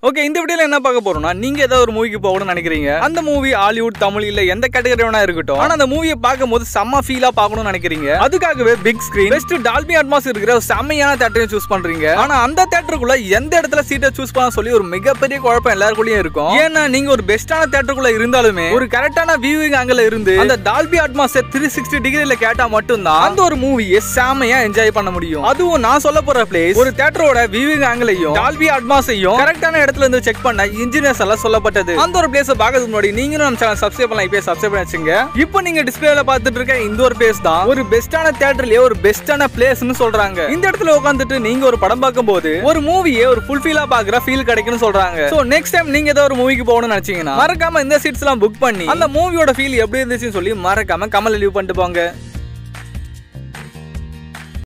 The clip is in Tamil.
ஓகே இந்த வீடியோல என்ன பார்க்க போறோம்னா நீங்க ஏதாவது ஒரு மூவிக்கு போகணும்னு நினைக்கிறீங்க அந்த மூவி ஹாலிவுட் தமிழ் இல்ல எந்த கேட்டகரி வேணா இருக்கட்டும் ஆனா அந்த மூவியை பார்க்கும்போது செம்ம ஃபீலா பார்க்கணும்னு நினைக்கிறீங்க அதுக்காகவே big screen best Dolby Atmos இருக்கிற ஒரு செம்மையான தேட்டரையும் சூஸ் பண்றீங்க ஆனா அந்த தேட்டருக்குள்ள எந்த இடத்துல சீட்டை சூஸ் பண்ண சொல்லி ஒரு மிகப்பெரிய குழப்பம் எல்லாருக்குள்ளயும் இருக்கும் ஏன்னா நீங்க ஒரு பெஸ்டான தேட்டருக்குள்ள இருந்தாலுமே ஒரு கரெக்டான வியூவிங் ஆங்கிள் இருந்து அந்த டால்பி அட்மாஸ் த்ரீ சிக்ஸ்டி டிகிரில கேட்டா மட்டும்தான் அந்த ஒரு மூவியை செம்மையா என்ஜாய் பண்ண முடியும் அதுவும் நான் சொல்ல போற பிளேஸ் ஒரு தேட்டரோட வியூவிங் ஆங்கிளையும் டால்பி அட்மாஸையும் கரெக்டான இடத்துல இருந்து செக் பண்ண இன்ஜினியர்ஸ் எல்லாம் சொல்லப்பட்டது அந்த ஒரு பிளேஸ் பார்க்கறதுக்கு முன்னாடி நீங்களும் நம்ம சேனல் சப்ஸ்கிரைப் பண்ணலாம் இப்போ சப்ஸ்கிரைப் பண்ணி வச்சுங்க இப்போ நீங்க டிஸ்பிளேல பார்த்துட்டு இருக்க இந்த ஒரு பிளேஸ் தான் ஒரு பெஸ்டான தேட்டர்லயே ஒரு பெஸ்டான பிளேஸ்னு சொல்றாங்க இந்த இடத்துல உட்காந்துட்டு நீங்க ஒரு படம் பார்க்கும்போது ஒரு மூவியை ஒரு ஃபுல்ஃபில்லா பாக்குற ஃபீல் கிடைக்கும்னு சொல்றாங்க சோ நெக்ஸ்ட் டைம் நீங்க ஏதோ ஒரு மூவிக்கு போகணும்னு நினைச்சீங்கன்னா மறக்காம இந்த சீட்ஸ் எல்லாம் புக் பண்ணி அந்த மூவியோட ஃபீல் எப்படி இருந்துச்சுன்னு சொல்லி மறக்காம கமல் லீவ் பண்ணிட்டு போங்க